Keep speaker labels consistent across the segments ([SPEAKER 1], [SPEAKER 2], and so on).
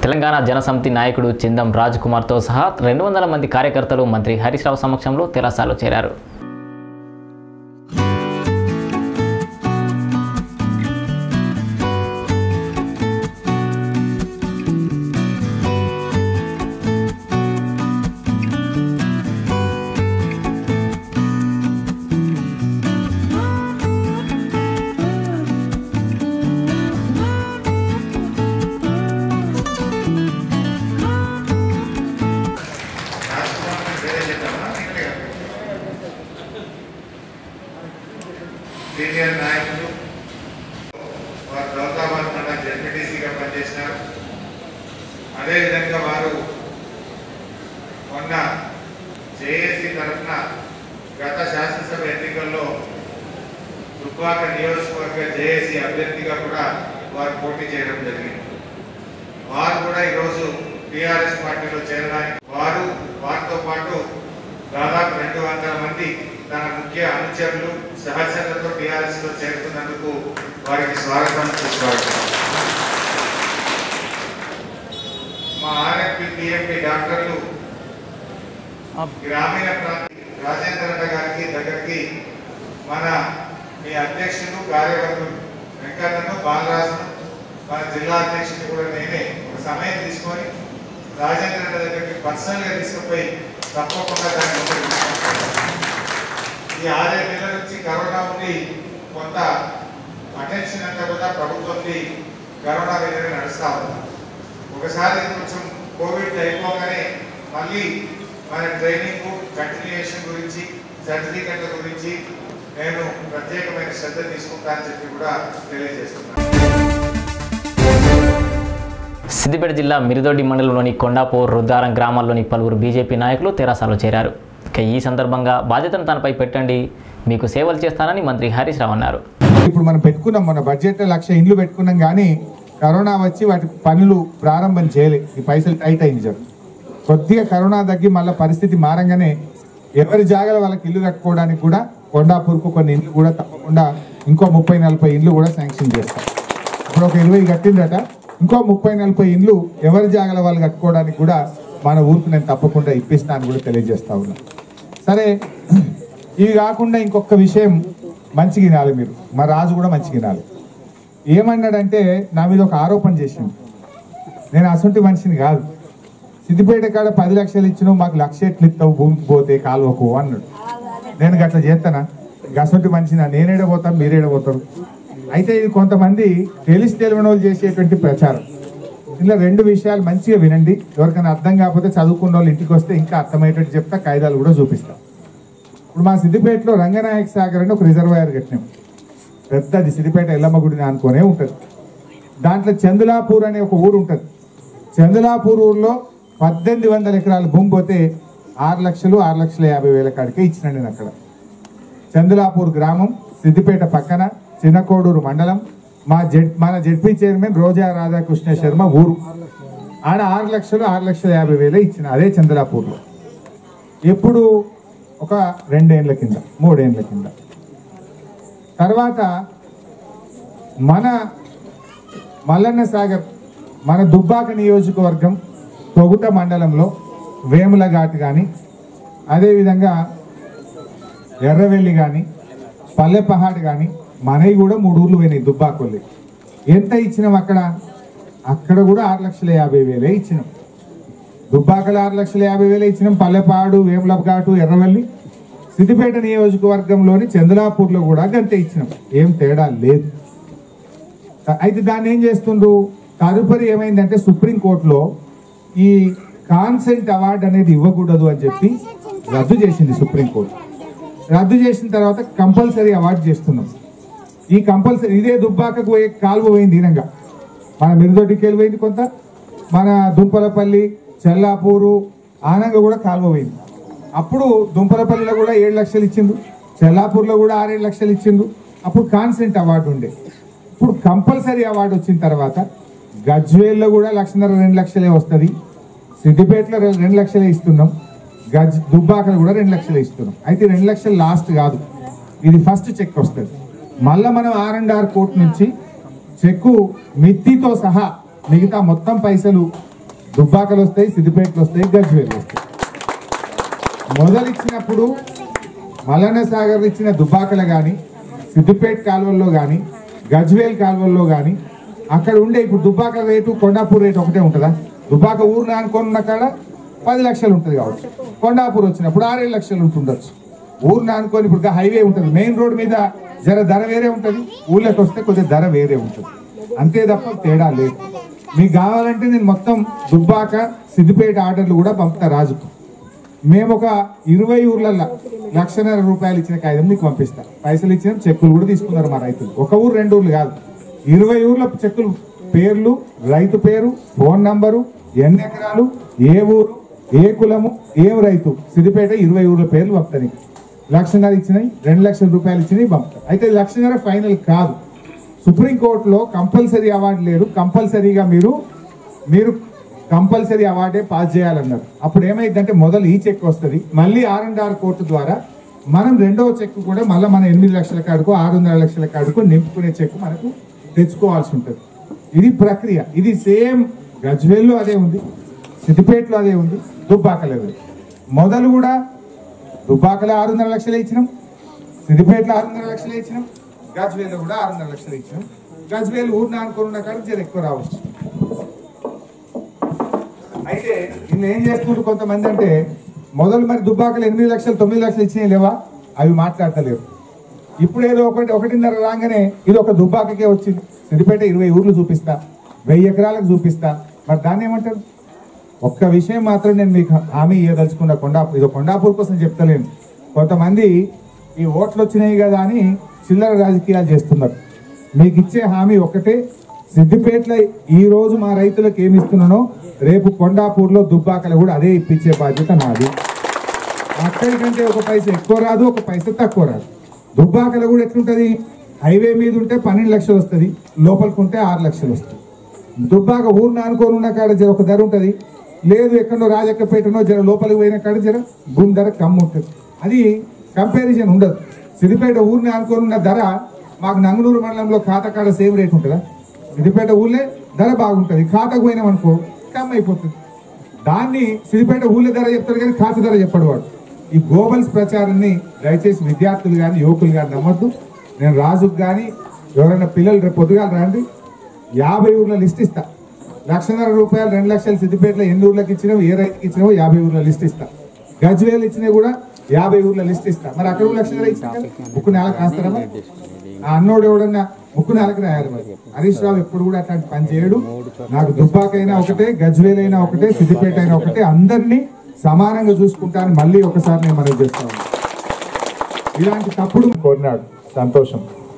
[SPEAKER 1] తెలంగాణ జనసమితి నాయకుడు చిందం రాజ్ కుమార్తో సహా రెండు వందల మంది కార్యకర్తలు మంత్రి హరీష్ రావు సమక్షంలో తెరాసాలో చేరారు
[SPEAKER 2] సీనియర్ నాయకులు వారు దౌతాబాద్ మండలం జెడ్పీటీసీగా పనిచేసినారు అదేవిధంగా వారు మొన్న జేఏసీ తరఫున గత శాసనసభ ఎన్నికల్లో దుబ్బాక నియోజకవర్గ జేఏసీ అభ్యర్థిగా కూడా వారు పోటీ చేయడం జరిగింది వారు కూడా ఈరోజు టీఆర్ఎస్ పార్టీలో చేరడానికి వారు వారితో పాటు దాదాపు రెండు వందల మంది తన ముఖ్య అనుచరులు సహచరులతో టీఆర్ఎస్ లో చేరుతున్నందుకు వారికి స్వాగతం సుస్వాగతం మా ఆర్ఎంపీ పిఎంపీ డాక్టర్లు గ్రామీణ ప్రాంత రాజేంద్ర అన్న గారికి దగ్గరికి మన మీ అధ్యక్షులు కార్యవర్గులు వెంకన్నను బాలరాజును మన జిల్లా అధ్యక్షుడు కూడా నేనే ఒక సమయం తీసుకొని రాజేంద్ర అన్న దగ్గరికి పర్సనల్ గా తీసుకుపోయి తప్పకుండా దాన్ని ముందుకు తీసుకెళ్తాను. ఈ ఆరేడు నెలల నుంచి కరోనా ఉండి కొంత అటెన్షన్ అంతా కూడా ప్రభుత్వంది కరోనా మీద నడుస్తా ఉంది ఒకసారి కొంచెం కోవిడ్ అయిపోగానే మళ్ళీ మన ట్రైనింగ్ కంటిన్యూషన్ గురించి సర్టిఫికెట్ల గురించి నేను ప్రత్యేకమైన శ్రద్ధ తీసుకుంటానని చెప్పి కూడా తెలియజేస్తున్నాను
[SPEAKER 1] సిద్దిపేట జిల్లా మిరిదొడ్డి మండలంలోని కొండాపూర్ రుద్దారం గ్రామాల్లోని పలువురు బీజేపీ నాయకులు తెరాసాలో చేరారు ఇక ఈ సందర్భంగా బాధ్యతను తనపై పెట్టండి మీకు సేవలు చేస్తానని మంత్రి హరీష్ రావు అన్నారు
[SPEAKER 3] ఇప్పుడు మనం పెట్టుకున్నాం మన బడ్జెట్ లక్ష ఇండ్లు పెట్టుకున్నాం కానీ కరోనా వచ్చి వాటి పనులు ప్రారంభం చేయలే ఈ పైసలు టైట్ అయింది జర కొద్దిగా కరోనా తగ్గి మళ్ళీ పరిస్థితి మారంగానే ఎవరి జాగాల వాళ్ళకి ఇల్లు కట్టుకోవడానికి కూడా కొండాపూర్కు కొన్ని ఇండ్లు కూడా తప్పకుండా ఇంకో ముప్పై నలభై ఇండ్లు కూడా శాంక్షన్ చేస్తాం ఇప్పుడు ఒక ఇరవై కట్టిందట ఇంకో ముప్పై నలభై ఇండ్లు ఎవరి జాగాల వాళ్ళు కట్టుకోవడానికి కూడా మన ఊరికి నేను తప్పకుండా ఇప్పిస్తాను కూడా తెలియజేస్తా ఉన్నా సరే ఇవి కాకుండా ఇంకొక విషయం మంచిగా వినాలి మీరు మా రాజు కూడా మంచిగా వినాలి ఏమన్నాడంటే నా మీద ఒక ఆరోపణ చేసింది నేను అసంటి మనిషిని కాదు సిద్దిపేట కాడ పది లక్షలు ఇచ్చినావు మాకు లక్ష ఎట్లు ఇస్తావు భూమికి పోతే కాలువకు అన్నాడు నేను గట్లా చేస్తానా గసంటి మనిషినా నేనేడ పోతాను మీరేడ పోతారు అయితే ఇది కొంతమంది తెలిసి తెలియని వాళ్ళు చేసేటువంటి ప్రచారం ఇలా రెండు విషయాలు మంచిగా వినండి ఎవరికైనా అర్థం కాకపోతే చదువుకున్న వాళ్ళు ఇంటికి వస్తే ఇంకా అర్థమయ్యేటట్టు చెప్తా కాయిదాలు కూడా చూపిస్తాం ఇప్పుడు మా సిద్దిపేటలో రంగనాయక సాగర్ అని ఒక రిజర్వాయర్ కట్టినాం పెద్దది సిద్దిపేట ఎల్లమ్మ గుడిని అనుకునే ఉంటుంది దాంట్లో చందులాపూర్ అనే ఒక ఊరు ఉంటుంది చందులాపూర్ ఊర్లో పద్దెనిమిది వందల ఎకరాల భూమి పోతే ఆరు లక్షలు ఆరు లక్షల యాభై వేల కాడికే ఇచ్చిన నేను అక్కడ చందులాపూర్ గ్రామం సిద్దిపేట పక్కన చిన్నకోడూరు మండలం మా జెడ్ మన జెడ్పీ చైర్మన్ రోజా రాధాకృష్ణ శర్మ ఊరు ఆడ ఆరు లక్షలు ఆరు లక్షల యాభై వేలే ఇచ్చిన అదే చంద్రాపూర్లో ఎప్పుడు ఒక రెండేళ్ల కింద మూడేళ్ల కింద తర్వాత మన మల్లన్న సాగర్ మన దుబ్బాక నియోజకవర్గం తొగుట మండలంలో వేములఘాట్ కానీ అదేవిధంగా ఎర్రవెల్లి కానీ పల్లెపహాడ్ కానీ మనవి కూడా మూడు ఊర్లు పోయినాయి దుబ్బాకొల్లి ఎంత ఇచ్చినాం అక్కడ అక్కడ కూడా ఆరు లక్షల యాభై వేలే ఇచ్చినాం దుబ్బాకలు ఆరు లక్షల యాభై వేలే ఇచ్చినాం పల్లెపాడు వేములఘాటు ఎర్రవెల్లి సిద్దిపేట నియోజకవర్గంలోని చంద్రాపూర్లో కూడా గంతే ఇచ్చినాం ఏం తేడా లేదు అయితే దాన్ని ఏం చేస్తుండ్రు తదుపరి ఏమైందంటే సుప్రీంకోర్టులో ఈ కాన్సెంట్ అవార్డు అనేది ఇవ్వకూడదు అని చెప్పి రద్దు చేసింది సుప్రీంకోర్టు రద్దు చేసిన తర్వాత కంపల్సరీ అవార్డు చేస్తున్నాం ఈ కంపల్సరీ ఇదే దుబ్బాకకు పోయే కాలువ పోయింది ఈనంగా మన మిరుదొడ్డికి వెళ్ళి పోయింది కొంత మన దుంపలపల్లి చెల్లాపూరు ఆనంగా కూడా కాలువ పోయింది అప్పుడు దుంపలపల్లిలో కూడా ఏడు లక్షలు ఇచ్చిండు చెల్లాపూర్లో కూడా ఆరేడు లక్షలు ఇచ్చిండు అప్పుడు కాన్సెంట్ అవార్డు ఉండే ఇప్పుడు కంపల్సరీ అవార్డు వచ్చిన తర్వాత గజ్వేల్లో కూడా లక్షన్నర రెండు లక్షలే వస్తుంది సిద్దిపేటలో రె- రెండు లక్షలే ఇస్తున్నాం గజ్ దుబ్బాకలు కూడా రెండు లక్షలే ఇస్తున్నాం అయితే రెండు లక్షలు లాస్ట్ కాదు ఇది ఫస్ట్ చెక్ వస్తుంది మళ్ళా మనం ఆర్ అండ్ ఆర్ కోర్టు నుంచి చెక్కు మిత్తితో సహా మిగతా మొత్తం పైసలు దుబ్బాకలు వస్తాయి సిద్దిపేటలు వస్తాయి గజ్వేలు వస్తాయి మొదలు ఇచ్చినప్పుడు మల్లన్న సాగర్ ఇచ్చిన దుబ్బాకలు కానీ సిద్దిపేట కాలువల్లో కానీ గజ్వేల్ కాలువల్లో కానీ అక్కడ ఉండే ఇప్పుడు దుబ్బాక రేటు కొండాపూర్ రేటు ఒకటే ఉంటుందా దుబ్బాక ఊరు నానుకున్న కాడ పది లక్షలు ఉంటుంది కావచ్చు కొండాపూర్ వచ్చినప్పుడు ఆరేడు లక్షలు ఉంటుండొచ్చు ఊరు నానుకొని ఇప్పుడు హైవే ఉంటుంది మెయిన్ రోడ్ మీద జర ధర వేరే ఉంటుంది ఊళ్ళకి వస్తే కొద్దిగా ధర వేరే ఉంటుంది అంతే తప్ప తేడా లేదు మీకు కావాలంటే నేను మొత్తం దుబ్బాక సిద్దిపేట ఆర్డర్లు కూడా పంపుతా రాజుకు మేము ఒక ఇరవై ఊర్లల్లో లక్షన్నర రూపాయలు ఇచ్చిన కాగితం మీకు పంపిస్తా పైసలు ఇచ్చిన చెక్కులు కూడా తీసుకున్నారు మా రైతులు ఒక ఊరు రెండు ఊర్లు కాదు ఇరవై ఊర్ల చెక్కులు పేర్లు రైతు పేరు ఫోన్ నంబరు ఎన్ని ఎకరాలు ఏ ఊరు ఏ కులము ఏం రైతు సిద్దిపేట ఇరవై ఊర్ల పేర్లు పంపుతాయి లక్షన్నర ఇచ్చినాయి రెండు లక్షల రూపాయలు ఇచ్చినాయి పంపుతా అయితే లక్షన్నర ఫైనల్ కాదు సుప్రీంకోర్టులో కంపల్సరీ అవార్డు లేదు కంపల్సరీగా మీరు మీరు కంపల్సరీ అవార్డే పాస్ చేయాలన్నారు అప్పుడు ఏమైందంటే మొదలు ఈ చెక్ వస్తుంది మళ్ళీ ఆర్ అండ్ ఆర్ కోర్టు ద్వారా మనం రెండవ చెక్ కూడా మళ్ళీ మన ఎనిమిది లక్షల కాడుకు ఆరున్నర లక్షల కాడుకు నింపుకునే చెక్ మనకు తెచ్చుకోవాల్సి ఉంటుంది ఇది ప్రక్రియ ఇది సేమ్ గజ్వేల్లో అదే ఉంది సిద్దిపేటలో అదే ఉంది దుబ్బాకలో అదే మొదలు కూడా దుబ్బాకలో ఆరున్నర లక్షలు ఇచ్చినాం సిద్దిపేటలో ఆరున్నర లక్షలు ఇచ్చినాం గజ్వేల్లో కూడా ఆరున్నర లక్షలు ఇచ్చినాం గజ్వేల్ ఊరిని అనుకున్న కాడ జర ఎక్కువ రావచ్చు అయితే ఇన్ని ఏం చేస్తున్నారు కొంతమంది అంటే మొదలు మరి దుబ్బాకలు ఎనిమిది లక్షలు తొమ్మిది లక్షలు ఇచ్చినాయి లేవా అవి మాట్లాడతలేరు ఇప్పుడు ఏదో ఒకటి ఒకటిన్నర రాగానే ఇది ఒక దుబ్బాకకే వచ్చింది సిద్దిపేట ఇరవై ఊర్లు చూపిస్తా వెయ్యి ఎకరాలకు చూపిస్తా మరి దాన్ని ఏమంటారు ఒక్క విషయం మాత్రం నేను మీకు హామీ ఇవ్వదలుచుకున్న కొండాపూర్ ఇది కొండాపూర్ కోసం చెప్తలేను కొంతమంది ఈ ఓట్లు వచ్చినాయి కదా అని చిల్లర రాజకీయాలు చేస్తున్నారు మీకు ఇచ్చే హామీ ఒకటే సిద్దిపేటలో ఈ రోజు మా రైతులకు ఏమి ఇస్తున్నానో రేపు కొండాపూర్లో దుబ్బాకలో కూడా అదే ఇప్పించే బాధ్యత నాది అక్కడికంటే ఒక పైసా ఎక్కువ రాదు ఒక పైసా తక్కువ రాదు దుబ్బాకలో కూడా ఎట్లుంటది హైవే మీద ఉంటే పన్నెండు లక్షలు వస్తుంది లోపలికి ఉంటే ఆరు లక్షలు వస్తుంది దుబ్బాక ఊరిని అనుకోని ఉన్న కాడ జర ఒక ధర ఉంటది లేదు ఎక్కడో రాజక్కపేటనో జర లోపలికి పోయిన కాడ జర భూమి ధర కమ్ము ఉంటుంది అది కంపారిజన్ ఉండదు సిద్దిపేట ఊరిని అనుకోని ఉన్న ధర మాకు నంగనూరు మండలంలో ఖాతా కాడ సేమ్ రేట్ ఉంటుందా సిద్దిపేట ఊళ్ళే ధర బాగుంటుంది ఖాతాకు పోయినాం అనుకో కమ్ అయిపోతుంది దాన్ని సిద్దిపేట ఊళ్ళో ధర చెప్తాడు కానీ ఖాతా ధర చెప్పడు వాడు ఈ గోబల్స్ ప్రచారాన్ని దయచేసి విద్యార్థులు కానీ యువకులు కానీ నమ్మద్దు నేను రాజుకు కానీ ఎవరైనా పిల్లలు రేపు పొద్దుగాల రండి యాభై ఊర్ల లిస్ట్ ఇస్తా లక్షన్నర రూపాయలు రెండు లక్షలు సిద్దిపేటలో ఎన్ని ఊర్లకు ఇచ్చినావు ఏ రైతుకి ఇచ్చినావో యాభై ఊర్ల లిస్ట్ ఇస్తా గజ్వేలు ఇచ్చినా కూడా యాభై ఊర్ల లిస్ట్ ఇస్తా మరి అక్కడ కూడా లక్షన్నర ఇచ్చిన ముక్కు నెలకు రాస్తారా మరి? ఆ అన్నోడు ఎవడన్నా ముక్కు నెలకు రాయాలి మరి హరీష్ రావు ఎప్పుడు కూడా అట్లాంటి పని చేయడు నాకు దుబ్బాకైనా ఒకటే గజ్వేలైనా ఒకటే సిద్దిపేట అయినా ఒకటే అందరినీ సమానంగా చూసుకుంటాను మళ్ళీ ఒకసారి నేను మనవి చేస్తాను ఇలాంటి తప్పుడు కోరినాడు సంతోషం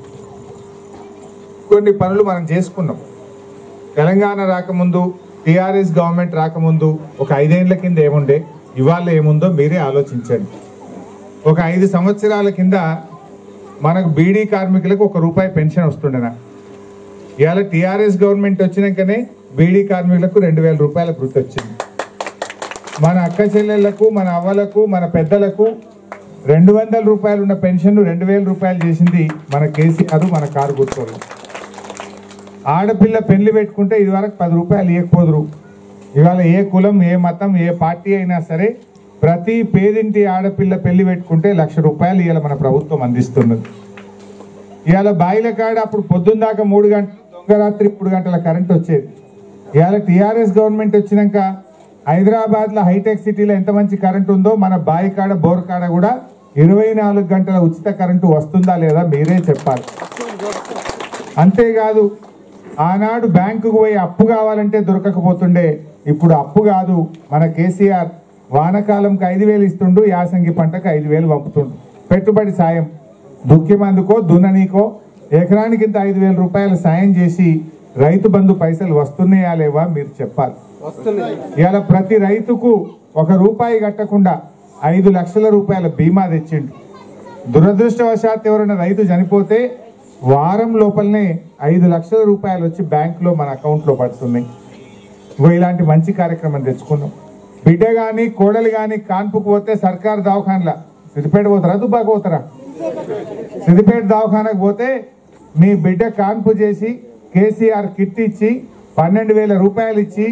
[SPEAKER 3] కొన్ని పనులు మనం చేసుకున్నాం తెలంగాణ రాకముందు టిఆర్ఎస్ గవర్నమెంట్ రాకముందు ఒక ఐదేళ్ల కింద ఏముండే ఇవాళ ఏముందో మీరే ఆలోచించండి ఒక ఐదు సంవత్సరాల కింద మనకు బీడీ కార్మికులకు ఒక రూపాయి పెన్షన్ వస్తుండేనా ఇవాళ టిఆర్ఎస్ గవర్నమెంట్ వచ్చినాకనే బీడీ కార్మికులకు రెండు వేల రూపాయల వృత్తి వచ్చింది మన అక్క చెల్లెళ్లకు మన అవ్వలకు మన పెద్దలకు రెండు వందల రూపాయలు ఉన్న పెన్షన్ రెండు వేల రూపాయలు చేసింది మన కేసీఆర్ మన కారు గుర్తోళ్ళు ఆడపిల్ల పెళ్లి పెట్టుకుంటే ఇది వరకు పది రూపాయలు ఇవ్వకపోదురు ఇవాళ ఏ కులం ఏ మతం ఏ పార్టీ అయినా సరే ప్రతి పేదింటి ఆడపిల్ల పెళ్లి పెట్టుకుంటే లక్ష రూపాయలు ఇవాళ మన ప్రభుత్వం అందిస్తున్నది ఇవాళ బాయిల కాడ అప్పుడు పొద్దున్న దాకా మూడు గంటలు దొంగ రాత్రి మూడు గంటల కరెంట్ వచ్చేది ఇవాళ టీఆర్ఎస్ గవర్నమెంట్ వచ్చినాక హైదరాబాద్ లో హైటెక్ సిటీలో ఎంత మంచి కరెంట్ ఉందో మన బాయి కాడ బోర్ కాడ కూడా ఇరవై నాలుగు గంటల ఉచిత కరెంటు వస్తుందా లేదా మీరే చెప్పాలి అంతేకాదు ఆనాడు బ్యాంకుకు పోయి అప్పు కావాలంటే దొరకకపోతుండే ఇప్పుడు అప్పు కాదు మన కేసీఆర్ వానకాలంకి ఐదు వేలు ఇస్తుండు యాసంగి పంటకు ఐదు వేలు పంపుతుండు పెట్టుబడి సాయం దుక్కి మందుకో దున్ననీకో ఎకరానికి ఇంత ఐదు వేల రూపాయలు సాయం చేసి రైతు బంధు పైసలు వస్తున్నాయా లేవా మీరు చెప్పాలి ఇవాళ ప్రతి రైతుకు ఒక రూపాయి కట్టకుండా ఐదు లక్షల రూపాయల బీమా తెచ్చిండు దురదృష్టవశాత్ ఎవరైనా రైతు చనిపోతే వారం లోపలనే ఐదు లక్షల రూపాయలు వచ్చి బ్యాంకులో మన అకౌంట్లో పడుతున్నాయి ఇగో ఇలాంటి మంచి కార్యక్రమం తెచ్చుకున్నాం బిడ్డ గాని కోడలు గాని కాన్పుకు పోతే సర్కార్ దవాఖానలా సిద్దిపేట పోతారా దుబ్బాక పోతారా సిద్దిపేట దవాఖానకు పోతే మీ బిడ్డ కాన్పు చేసి కేసీఆర్ కిట్ ఇచ్చి పన్నెండు వేల రూపాయలు ఇచ్చి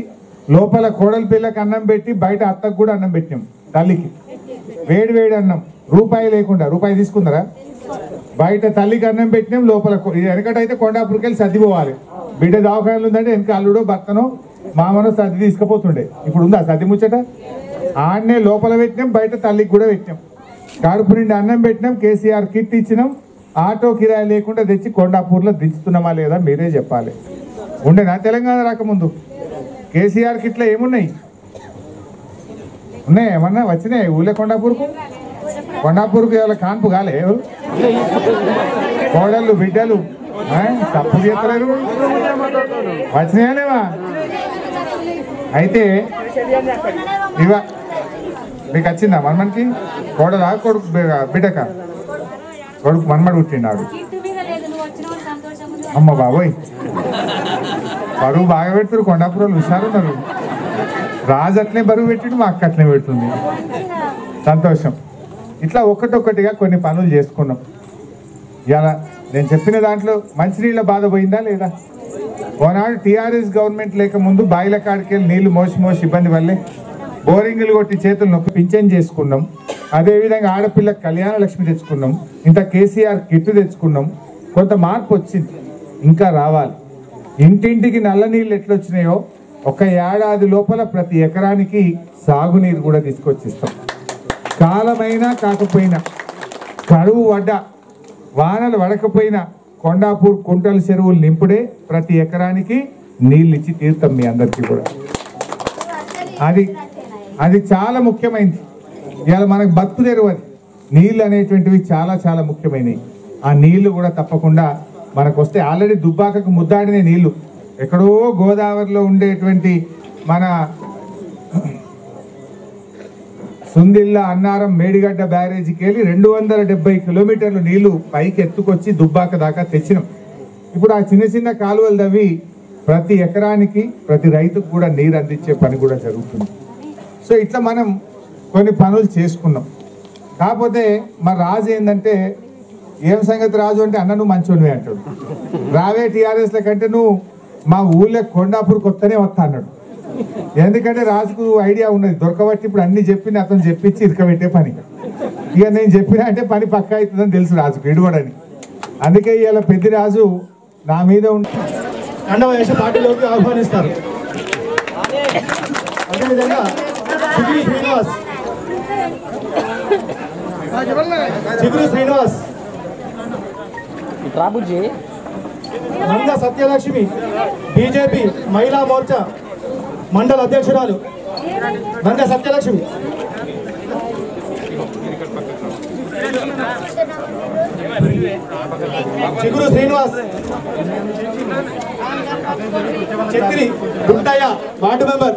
[SPEAKER 3] లోపల కోడలి పిల్లకి అన్నం పెట్టి బయట అత్తకు కూడా అన్నం పెట్టినాం తల్లికి వేడి వేడి అన్నం రూపాయి లేకుండా రూపాయి తీసుకుందరా బయట తల్లికి అన్నం పెట్టినాం లోపల కొ- ఇది వెనకటైతే కొండాపురికి వెళ్ళి సర్దిపోవాలి బిడ్డ దవాఖానలు ఉందంటే వెనక అల్లుడో భర్తనో మామనో సర్ది తీసుకుపోతుండే ఇప్పుడు ఉందా సర్ది ముచ్చట ఆడనే లోపల పెట్టినాం బయట తల్లికి కూడా పెట్టినాం కడుపు నిండి అన్నం పెట్టినాం కేసీఆర్ కిట్ ఇచ్చినాం ఆటో కిరాయి లేకుండా తెచ్చి కొండాపూర్లో దించుతున్నామా లేదా మీరే చెప్పాలి ఉండేనా తెలంగాణ రాకముందు కేసీఆర్ కిట్లో ఏమున్నాయి ఉన్నాయి ఏమన్నా వచ్చినాయి ఊళ్ళో కొండాపూర్కు కొండాపూర్కు ఇవాళ కాన్పు కాలే ఎవరు కోడళ్ళు బిడ్డలు ఆ? తప్పు చేస్తలేరు వచ్చినాయనేవా అయితే ఇవ మీకు వచ్చిందా మనమనికి కోడలా కొడుకు బి- బిడ్డక కొడుకు మనమడు పుట్టిండాడు
[SPEAKER 4] కిట్టు మీద లేదు నువ్వు వచ్చిన సంతోషం ఉంది
[SPEAKER 3] అమ్మ బాబోయ్ బరువు బాగా పెడుతున్నారు కొండాపురంలో హుషారున్నారు రాజు అట్లే బరువు పెట్టిండు మా అక్క అట్లే పెడుతుంది సంతోషం ఇట్లా ఒక్కటొక్కటిగా కొన్ని పనులు చేసుకున్నాం ఇలా నేను చెప్పిన దాంట్లో మంచినీళ్ళ బాధ పోయిందా లేదా ఓనాడు టీఆర్ఎస్ గవర్నమెంట్ లేక ముందు బాయిల కాడికి వెళ్ళి నీళ్లు మోసి మోసి ఇబ్బంది వల్లే బోరింగులు కొట్టి చేతులు నొప్పి పింఛన్ చేసుకున్నాం అదేవిధంగా ఆడపిల్లకి కళ్యాణ లక్ష్మి తెచ్చుకున్నాం ఇంత కేసీఆర్ కిట్ తెచ్చుకున్నాం కొంత మార్పు వచ్చింది ఇంకా రావాలి ఇంటింటికి నల్ల నీళ్ళు ఎట్లొచ్చినాయో ఒక ఏడాది లోపల ప్రతి ఎకరానికి సాగునీరు కూడా తీసుకొచ్చిస్తాం కాలమైనా కాకపోయినా కరువు వడ్డ వానలు వడకపోయినా కొండాపూర్ కుంటల చెరువులు నింపుడే ప్రతి ఎకరానికి నీళ్ళు ఇచ్చి తీరుతాం మీ అందరికీ కూడా అది అది చాలా ముఖ్యమైనది ఇవాళ మనకు బతుకు తెరువు అది నీళ్ళు అనేటువంటివి చాలా చాలా ముఖ్యమైనవి ఆ నీళ్లు కూడా తప్పకుండా మనకు వస్తే ఆల్రెడీ దుబ్బాకకు ముద్దాడిన నీళ్లు ఎక్కడో గోదావరిలో ఉండేటువంటి మన సుందిల్ల అన్నారం మేడిగడ్డ బ్యారేజీకి వెళ్ళి రెండు వందల డెబ్బై కిలోమీటర్లు నీళ్లు పైకి ఎత్తుకొచ్చి దుబ్బాక దాకా తెచ్చినాం ఇప్పుడు ఆ చిన్న చిన్న కాలువలు తవ్వి ప్రతి ఎకరానికి ప్రతి రైతుకు కూడా నీరు అందించే పని కూడా జరుగుతుంది సో ఇట్లా మనం కొన్ని పనులు చేసుకున్నాం కాకపోతే మా రాజు ఏంటంటే ఏం సంగతి రాజు అంటే అన్న నువ్వు మంచోనివే అంటాడు రావే టీఆర్ఎస్ల కంటే నువ్వు మా ఊళ్ళో కొండాపూర్ కొత్తనే వస్తా అన్నాడు ఎందుకంటే రాజుకు ఐడియా ఉన్నది దొరకబట్టి ఇప్పుడు అన్ని చెప్పి అతను చెప్పించి ఇరకబెట్టే పని ఇక నేను చెప్పినా అంటే పని పక్క అవుతుందని తెలుసు రాజుకు ఇడవడని అందుకే ఇవాళ పెద్ద రాజు నా మీద ఉండి
[SPEAKER 5] కండవేశ పార్టీలోకి ఆహ్వానిస్తారు అదేవిధంగా చిగురు శ్రీనివాస్ చిగురు శ్రీనివాస్
[SPEAKER 6] రాబుజీ
[SPEAKER 5] మంద సత్యలక్ష్మి బీజేపీ మహిళా మోర్చా మండల అధ్యక్షురాలు Manda Satyalakshmi Chiguru Srinivas Chakri Guntaiah ward member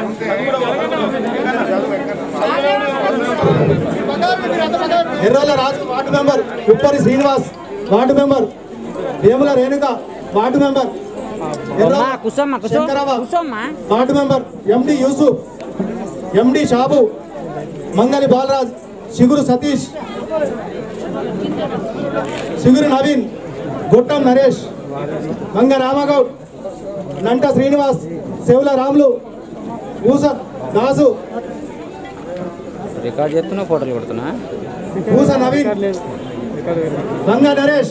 [SPEAKER 5] Errola Raju ward member Uppari Srinivas ward member Vemula Renuka ward member Errola
[SPEAKER 6] అమ్మా Kusamma Kusamma
[SPEAKER 5] Shankaravva
[SPEAKER 6] Kusamma
[SPEAKER 5] ward member MD Yusuf MD Shabu Mangali Balraj Chiguru Satish Chiguru Naveen Guttam Naresh Manga Ramagoud Nanta Srinivas Shivula Ramulu Oosa Dasu
[SPEAKER 6] record చేస్తున్నా ఫోటోలు కొడుతున్నా
[SPEAKER 5] ఊస నవీన్ మంగ నరేష్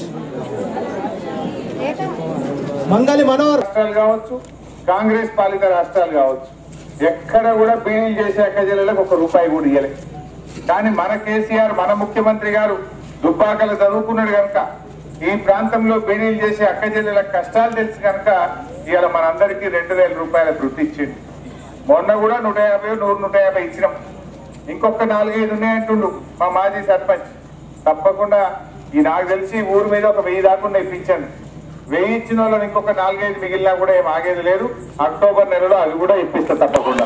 [SPEAKER 5] మంగలి మనోహర్
[SPEAKER 2] రాష్ట్రాలు కావచ్చు కాంగ్రెస్ పాలిత రాష్ట్రాలు కావచ్చు ఎక్కడ కూడా బీడీలు చేసే అక్క జిల్లాలకు ఒక రూపాయి కూడా ఇవ్వలేదు కానీ మన కేసీఆర్ మన ముఖ్యమంత్రి గారు దుబ్బాకలు చదువుకున్నాడు కనుక ఈ ప్రాంతంలో బీడీలు చేసే అక్క జిల్లాల కష్టాలు తెలిసి కనుక ఇవాళ మనందరికీ రెండు వేల రూపాయల వృత్తి ఇచ్చిండు మొన్న కూడా నూట యాభై నూరు నూట యాభై ఇచ్చినాం ఇంకొక నాలుగైదు ఉన్నాయంటుండు మా మాజీ సర్పంచ్ తప్పకుండా ఈ నాకు తెలిసి ఊరి మీద ఒక వెయ్యి దాకుండా ఇప్పించండి వెయ్యి ఇచ్చిన వాళ్ళని ఇంకొక నాలుగైదు మిగిలినా కూడా ఏం ఆగేది లేదు అక్టోబర్ నెలలో అవి కూడా ఇప్పిస్తా తప్పకుండా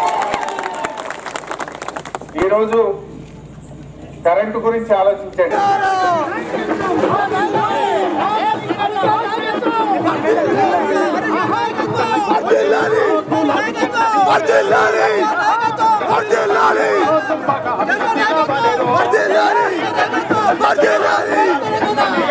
[SPEAKER 2] ఈరోజు కరెంటు గురించి ఆలోచించండి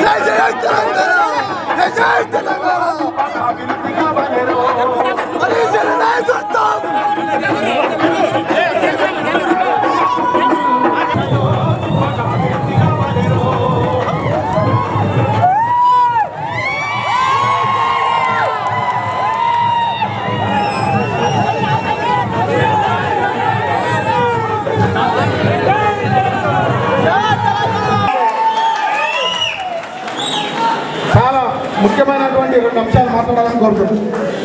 [SPEAKER 7] జై తెలంగాణ
[SPEAKER 5] చాలా ముఖ్యమైనటువంటి రెండు అంశాలు మాట్లాడాలని కోరుతున్నాను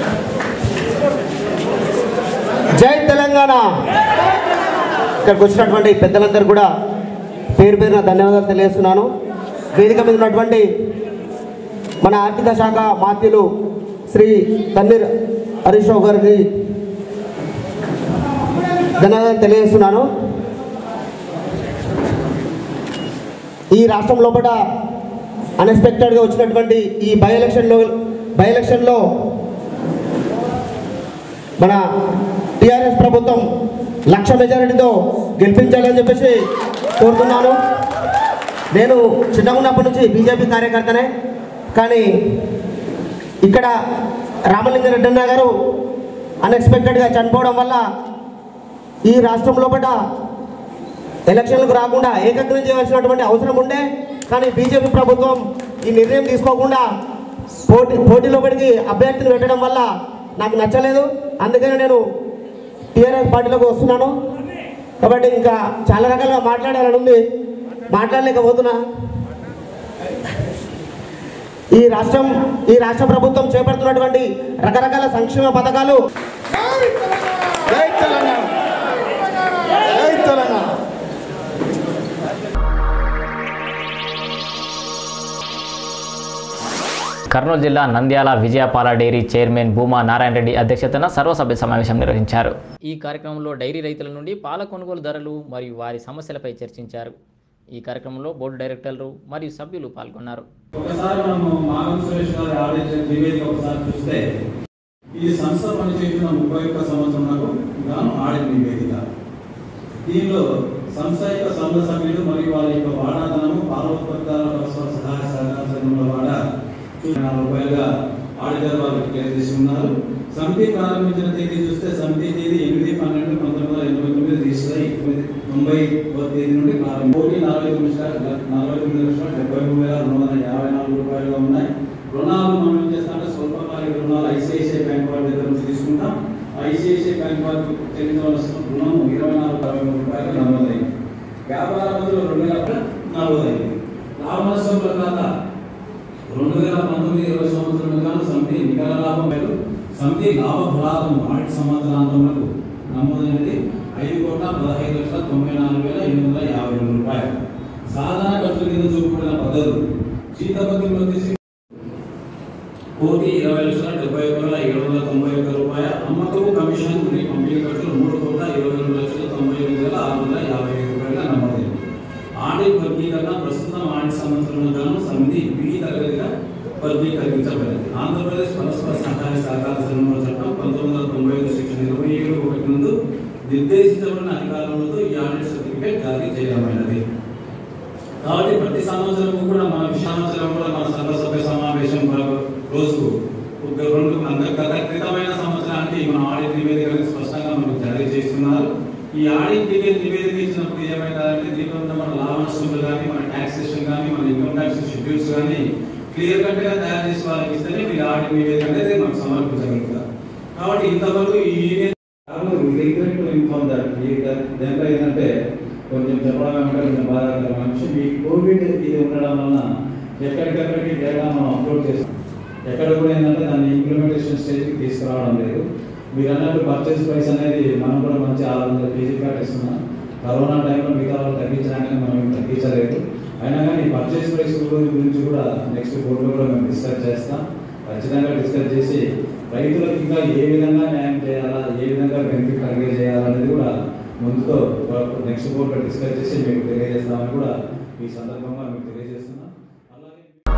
[SPEAKER 5] జై తెలంగాణ ఇక్కడికి వచ్చినటువంటి పెద్దలందరూ కూడా పేరు పేరున ధన్యవాదాలు తెలియజేస్తున్నాను వేదిక మీద ఉన్నటువంటి మన ఆర్థిక శాఖ మాత్యులు శ్రీ తన్నీర్ హరీష్ రావు గారికి ధన్యవాదాలు తెలియజేస్తున్నాను ఈ రాష్ట్రం లోపల అన్ఎక్స్పెక్టెడ్గా వచ్చినటువంటి ఈ బై ఎలక్షన్లో బై ఎలక్షన్లో మన టిఆర్ఎస్ ప్రభుత్వం లక్ష మెజారిటీతో గెలిపించాలని చెప్పేసి కోరుతున్నాను నేను చిన్నగా ఉన్నప్పటి నుంచి బీజేపీ కార్యకర్తనే కానీ ఇక్కడ రామలింగారెడ్డి అన్న గారు అన్ఎక్స్పెక్టెడ్గా చనిపోవడం వల్ల ఈ రాష్ట్రం లోపల ఎలక్షన్లకు రాకుండా ఏకగ్రం చేయవలసినటువంటి అవసరం ఉండే కానీ బీజేపీ ప్రభుత్వం ఈ నిర్ణయం తీసుకోకుండా పోటీ పోటీలోపడికి అభ్యర్థిని పెట్టడం వల్ల నాకు నచ్చలేదు అందుకని నేను టీఆర్ఎస్ పార్టీలోకి వస్తున్నాను కాబట్టి ఇంకా చాలా రకాలుగా మాట్లాడాలని ఉంది మాట్లాడలేకపోతున్నా ఈ రాష్ట్రం ఈ రాష్ట్ర ప్రభుత్వం చేపడుతున్నటువంటి రకరకాల సంక్షేమ పథకాలు జై తెలంగాణ జై తెలంగాణ
[SPEAKER 1] కర్నూలు జిల్లా నంద్యాల విజయపాల డైరీ చైర్మన్ భూమా నారాయణ రెడ్డి అధ్యక్షతన సర్వసభ్య సమావేశం నిర్వహించారు ఈ కార్యక్రమంలో డైరీ రైతుల నుండి పాల కొనుగోలు ధరలు మరియు వారి సమస్యలపై చర్చించారు ఈ కార్యక్రమంలో బోర్డు డైరెక్టర్లు మరియు సభ్యులు పాల్గొన్నారు
[SPEAKER 6] ఒకసారి మనము మాగం సురేష్ గారి ఆడిట్ నివేదిక ఒకసారి చూస్తే ఈ సంస్థ పనిచేసిన ముప్పై ఒక్క సంవత్సరాలకు గాను ఆడిట్ నివేదిక దీనిలో సంస్థ యొక్క సంఘ సభ్యులు మరియు వారి యొక్క వాడాదనము పాల ఉత్పత్తుల పరస్పర సహాయ సహకార సంఘంలో వాడా నాలుగు రూపాయలుగా ఆడిటర్ వారు డిక్లేర్ చేసి ఉన్నారు సమితి ప్రారంభించిన తేదీ చూస్తే సమితి తేదీ ఎనిమిది పన్నెండు పంతొమ్మిది వందల ఎనభై తొమ్మిది రిజిస్టర్ అయ్యి తొమ్మిది తొంభై తేదీ నుండి ప్రారంభం కోటి నలభై తొమ్మిది లక్షల నలభై తొమ్మిది లక్షల డెబ్బై మూడు వేల రెండు వందల యాభై నాలుగు రూపాయలుగా ఉన్నాయి రుణాలు మనం ఏం చేస్తామంటే స్వల్పకాలిక రుణాలు ఐసిఐసిఐ బ్యాంక్ వారి దగ్గర నుంచి తీసుకుంటాం ఐసిఐసిఐ బ్యాంక్ వారికి చెల్లించవలసిన రుణం ఇరవై నాలుగు అరవై మూడు రూపాయలు నమోదైంది వ్యాపార బదులు రెండు వేల నమోదైంది లాభ నష్టముల ఖాతా రెండు వేల పంతొమ్మిది ఇరవై సంవత్సరం గాను సమితి నికర లాభం మేలు సమితి లాభ ఫలాభం ఆడిట్ సంవత్సరాంతములకు నమోదైనది ఐదు కోట్ల పదహైదు లక్షల తొంభై నాలుగు వేల ఎనిమిది వందల యాభై రెండు రూపాయలు సాధారణ ఖర్చుల కింద చూపబడిన పద్ధతులు జీతపత్యంలో తీసి కోటి ఇరవై లక్షల డెబ్బై ఒక వేల ఏడు వందల తొంభై ఒక్క రూపాయ అమ్మకము కమిషన్ మరియు పంపిణీ ఖర్చులు మూడు కోట్ల ఇరవై రెండు లక్షల తొంభై ఎనిమిది వేల ఆరు వందల యాభై ఐదు రూపాయలుగా నమోదైంది ఆడిట్ వర్గీకరణ ప్రస్తుతం ఆడిట్ సంవత్సరం గాను సమితి బి తరగతిగా వర్గీకరించబడింది ఆంధ్రప్రదేశ్ పరస్పర సహాయ సహకార సంఘం చట్టం పంతొమ్మిది వందల తొంభై ఐదు సెక్షన్ ఇరవై ఏడు ఒకటి ముందు నిర్దేశించబడిన అధికారులతో ఈ ఆడిట్ సర్టిఫికేట్ జారీ చేయడమైనది కాబట్టి ప్రతి సంవత్సరం కూడా మన సంవత్సరం కూడా మన సర్వసభ్య సమావేశం కొరకు రోజుకు ఒక రెండు అంత- గత క్రితమైన సంవత్సరానికి మన ఆడిట్ నివేదికలను స్పష్టంగా మనకు జారీ చేస్తున్నారు ఈ ఆడిట్ నివేదిక నివేదిక ఇచ్చినప్పుడు ఏమైందంటే దీంట్లో ఉన్న మన లాభ నష్టములు కానీ మన ట్యాక్సేషన్ కానీ మన ఇన్కమ్ ట్యాక్స్ షెడ్యూల్స్ కానీ క్లియర్ కట్ గా తయారు చేసి వాళ్ళకి ఇస్తేనే మీరు ఆడిట్ నివేదిక అనేది మనకు సమర్పించగలుగుతారు కాబట్టి ఇంతవరకు ఈ ఇన్ఫార్మ్ దట్ ఈ దాంట్లో ఏంటంటే కొంచెం చెప్పడం ఏమంటే కొంచెం బాధాకరమైన విషయం ఈ కోవిడ్ ఇది ఉండడం వలన ఎక్కడికక్కడికి డేటా మనం అప్లోడ్ చేస్తాం ఎక్కడ కూడా ఏంటంటే దాన్ని ఇంప్లిమెంటేషన్ స్టేజ్కి తీసుకురావడం లేదు మీరు అన్నట్టు పర్చేస్ ప్రైస్ అనేది మనం కూడా మంచి ఆరు వందల కేజీ ఫ్యాట్ ఇస్తున్నాం కరోనా టైంలో మిగతా వాళ్ళు తగ్గించడానికి మనం ఏం తగ్గించలేదు అయినా కానీ పర్చేస్ ప్రైస్ గురించి కూడా నెక్స్ట్ బోర్డులో కూడా మేము డిస్కస్ చేస్తాం ఖచ్చితంగా డిస్కస్ చేసి రైతులకు ఇంకా ఏ విధంగా న్యాయం చేయాలా ఏ విధంగా బెనిఫిట్ కలిగే చేయాలనేది కూడా ముందుతో నెక్స్ట్ బోర్డులో డిస్కస్ చేసి మీకు తెలియజేస్తామని కూడా ఈ సందర్భంగా మీకు తెలియజేస్తున్నాం అలాగే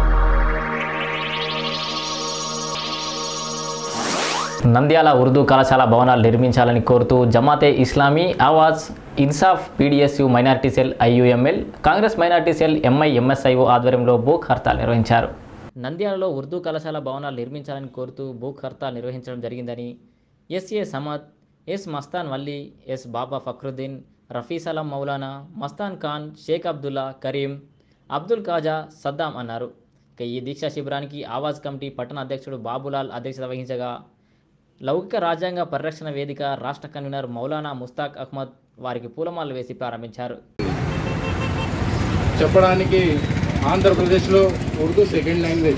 [SPEAKER 1] నంద్యాల ఉర్దూ కళాశాల భవనాలు నిర్మించాలని కోరుతూ Jamaat-e Islami Awaaz Insaf PDSU minority cell IUML Congress minority cell MI MSIO ఆధ్వర్యంలో భూక్ హర్తాల్ నిర్వహించారు నంద్యాలలో ఉర్దూ కళాశాల భవనాలు నిర్మించాలని కోరుతూ భూక్ హర్తాల్ నిర్వహించడం జరిగిందని SA Samad S Mastan Vali S Baba Fakruddin Rafisalam Maulana Mastan Khan Sheikh Abdullah Kareem Abdul Khaja Saddam అన్నారు ఇక ఈ దీక్షా శిబిరానికి ఆవాజ్ కమిటీ పట్టణ అధ్యక్షుడు బాబులాల్ అధ్యక్షత వహించగా లౌకిక రాజ్యాంగ పరిరక్షణ వేదిక రాష్ట్ర కన్వీనర్ మౌలానా ముస్తాక్ అహ్మద్ వారికి పూలమాలలు వేసి ప్రారంభించారు
[SPEAKER 7] చెప్పడానికి ఆంధ్రప్రదేశ్లో ఉర్దూ సెకండ్ లాంగ్వేజ్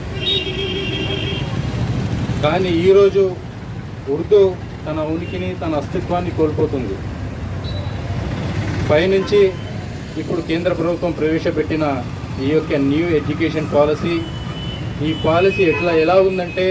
[SPEAKER 7] కానీ ఈరోజు ఉర్దూ తన ఉనికిని తన అస్తిత్వాన్ని కోల్పోతుంది పైనుంచి ఇప్పుడు కేంద్ర ప్రభుత్వం ప్రవేశపెట్టిన ఈ యొక్క న్యూ ఎడ్యుకేషన్ పాలసీ ఈ పాలసీ ఎట్లా ఎలా ఉందంటే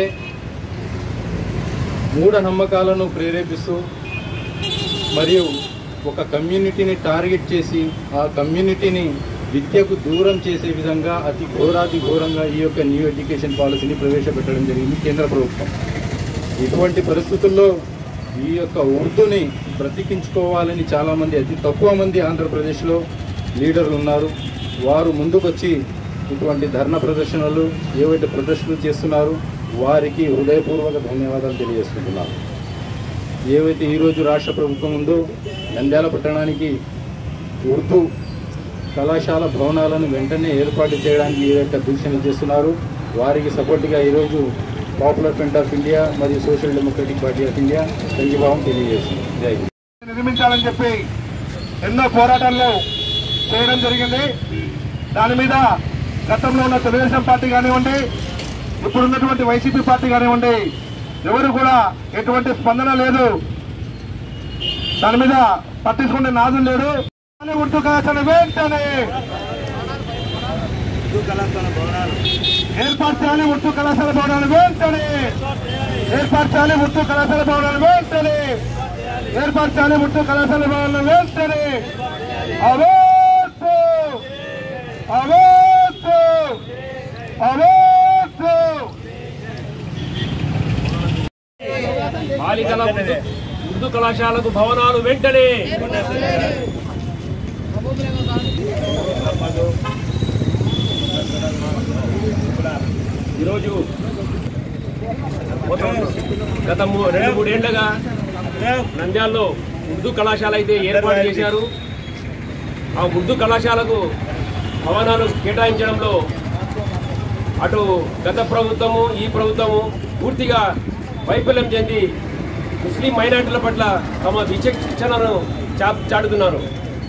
[SPEAKER 7] మూఢనమ్మకాలను ప్రేరేపిస్తూ మరియు ఒక కమ్యూనిటీని టార్గెట్ చేసి ఆ కమ్యూనిటీని విద్యకు దూరం చేసే విధంగా అతి ఘోరాతి ఘోరంగా ఈ యొక్క న్యూ ఎడ్యుకేషన్ పాలసీని ప్రవేశపెట్టడం జరిగింది కేంద్ర ప్రభుత్వం ఇటువంటి పరిస్థితుల్లో ఈ యొక్క ఉర్దూని బ్రతికించుకోవాలని చాలామంది అతి తక్కువ మంది ఆంధ్రప్రదేశ్లో లీడర్లు ఉన్నారు వారు ముందుకొచ్చి ఇటువంటి ధర్నా ప్రదర్శనలు ఏవైతే ప్రదర్శనలు చేస్తున్నారు వారికి హృదయపూర్వక ధన్యవాదాలు తెలియజేసుకుంటున్నాను ఏవైతే ఈరోజు రాష్ట్ర ప్రభుత్వం ఉందో నంద్యాల పట్టణానికి ఉర్దూ కళాశాల భవనాలను వెంటనే ఏర్పాటు చేయడానికి ఏదైతే దీక్షలు చేస్తున్నారు వారికి సపోర్ట్గా ఈరోజు పాపులర్ ఫ్రంట్ ఆఫ్ ఇండియా మరియు social democratic party of India సంఘీభావం తెలియజేస్తుంది జై హింద్.
[SPEAKER 8] నిర్మించాలని చెప్పి ఎన్నో పోరాటాల్లో చేయడం జరిగింది దాని మీద గతంలో ఉన్న తెలుగుదేశం పార్టీ కానివ్వండి ఇప్పుడున్నటువంటి వైసీపీ పార్టీ కానివ్వండి ఎవరు కూడా ఎటువంటి స్పందన లేదు దాని మీద పట్టించుకునే నాదులు లేడు కానీ ఉర్దూ కళాశాల వెంటనే ఏర్పాటు చేయాలి ఉర్దూ కళాశాల భవనాలు వెంటనే ఏర్పాటు చేయాలి ఉర్దూ కళాశాల భవనాలు వెంటనే ఏర్పాటు చేయాలి ఉర్దూ కళాశాల భవనాలు వెంటనే అవేత్తు అవేత్తు అవేత్తు
[SPEAKER 9] బాలికల ఉర్దూ ఉర్దూ కళాశాలకు భవనాలు వెంటనే ఈరోజు మొత్తం గత మూ- రెండు మూడేళ్లుగా నంద్యాలలో ఉర్దూ కళాశాల అయితే ఏర్పాటు చేశారు ఆ ఉర్దూ కళాశాలకు భవనాలు కేటాయించడంలో అటు గత ప్రభుత్వము ఈ ప్రభుత్వము పూర్తిగా వైఫల్యం చెంది ముస్లిం మైనార్టీల పట్ల తమ విచక్షణను చా చాటుతున్నారు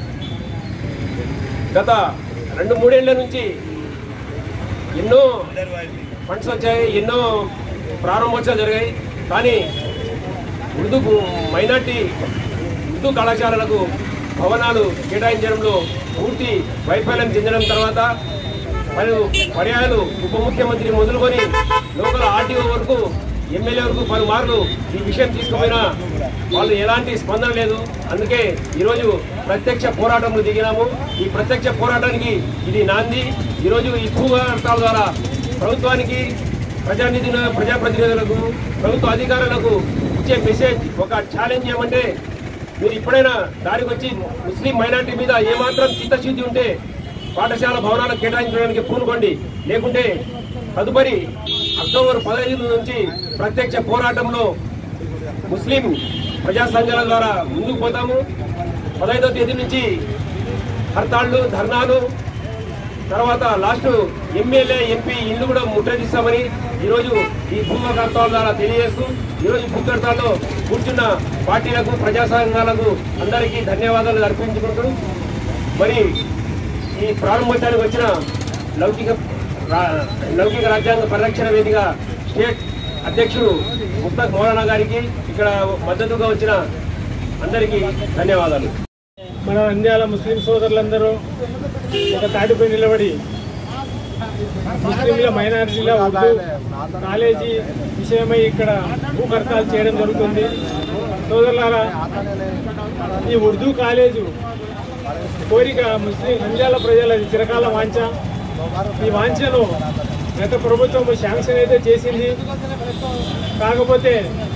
[SPEAKER 9] గత రెండు మూడేళ్ల నుంచి ఎన్నో ఫండ్స్ వచ్చాయి ఎన్నో ప్రారంభోత్సవాలు జరిగాయి కానీ ఉర్దూ మైనార్టీ ఉర్దూ కళాశాలలకు భవనాలు కేటాయించడంలో పూర్తి వైఫల్యం చెందడం తర్వాత పలు పర్యాయాలు ఉప ముఖ్యమంత్రి మొదలుకొని లోకల్ ఆర్టీఓ వరకు ఎమ్మెల్యే వరకు పలుమార్లు ఈ విషయం తీసుకుపోయినా వాళ్ళు ఎలాంటి స్పందన లేదు అందుకే ఈరోజు ప్రత్యక్ష పోరాటంలో దిగినాము ఈ ప్రత్యక్ష పోరాటానికి ఇది నాంది ఈరోజు ఈ భూగర్తాల ద్వారా ప్రభుత్వానికి ప్రజానిధి ప్రజాప్రతినిధులకు ప్రభుత్వ అధికారులకు ఇచ్చే మెసేజ్ ఒక ఛాలెంజ్ ఏమంటే మీరు ఇప్పుడైనా దారికి వచ్చి ముస్లిం మైనార్టీ మీద ఏమాత్రం చిత్తశుద్ధి ఉంటే పాఠశాల భవనాలు కేటాయించడానికి పూనుకోండి లేకుంటే తదుపరి అక్టోబర్ పదహైదు నుంచి ప్రత్యక్ష పోరాటంలో ముస్లిం ప్రజా సంఘాల ద్వారా ముందుకు పోతాము పదహైదో తేదీ నుంచి హర్తాళ్లు ధర్నాలు తర్వాత లాస్ట్ ఎమ్మెల్యే ఎంపీ ఇల్లు కూడా ముట్టడిస్తామని ఈరోజు ఈ భూమకర్తాల ద్వారా తెలియజేస్తూ ఈరోజు భూకర్తాల్లో కూర్చున్న పార్టీలకు ప్రజా సంఘాలకు అందరికీ ధన్యవాదాలు అర్పించుకుంటూ మరి ఈ ప్రారంభోత్సవానికి వచ్చిన లౌకిక రా- లౌకిక రాజ్యాంగ పరిరక్షణ వేదిక స్టేట్ అధ్యక్షుడు ముస్తక్ మౌలానా గారికి ఇక్కడ మద్దతుగా వచ్చిన అందరికీ ధన్యవాదాలు
[SPEAKER 10] మన నంద్యాల ముస్లిం సోదరులందరూ ఒక తాటిపై నిలబడి ముస్లింల మైనారిటీల ఉర్దూ కాలేజీ విషయమై ఇక్కడ భూకర్తాలు చేయడం జరుగుతుంది సోదరులారా ఈ ఉర్దూ కాలేజు కోరిక ముస్లిం నంద్యాల ప్రజలది చిరకాల వాంఛ ఈ వాంఛను గత ప్రభుత్వం శాంక్షన్ అయితే చేసింది కాకపోతే